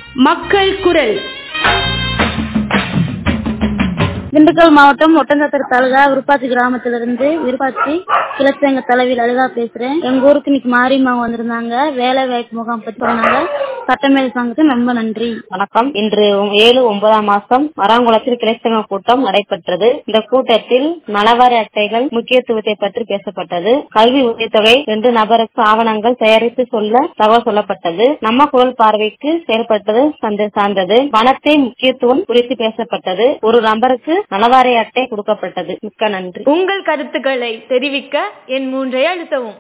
மக்கள் குரல் திண்டுக்கல் மாவட்டம் ஒட்டந்தத்தர் தாலுகா விருப்பாச்சி கிராமத்திலிருந்து விருப்பாச்சி கிளச்சங்க தலைவி லலிதா பேசுறேன் எங்க ஊருக்கு இன்னைக்கு மாரியம்மா வந்திருந்தாங்க வேலை வாய்ப்பு முகாம் பத்தி சொன்னாங்க சட்டமேல் சங்கத்துக்கு ரொம்ப நன்றி வணக்கம் இன்று ஏழு ஒன்பதாம் மாசம் மராங்குளத்தில் கிளைச்சங்க கூட்டம் நடைபெற்றது இந்த கூட்டத்தில் நலவாரி அட்டைகள் முக்கியத்துவத்தை பற்றி பேசப்பட்டது கல்வி உதவித்தொகை ரெண்டு நபருக்கு ஆவணங்கள் தயாரித்து சொல்ல தகவல் சொல்லப்பட்டது நம்ம குரல் பார்வைக்கு செயல்பட்டது சந்த- சார்ந்தது பணத்தை முக்கியத்துவம் குறித்து பேசப்பட்டது ஒரு நபருக்கு நலவாரி அட்டை கொடுக்கப்பட்டது மிக்க நன்றி உங்கள் கருத்துக்களை தெரிவிக்க என் மூன்றை அழுத்தவும்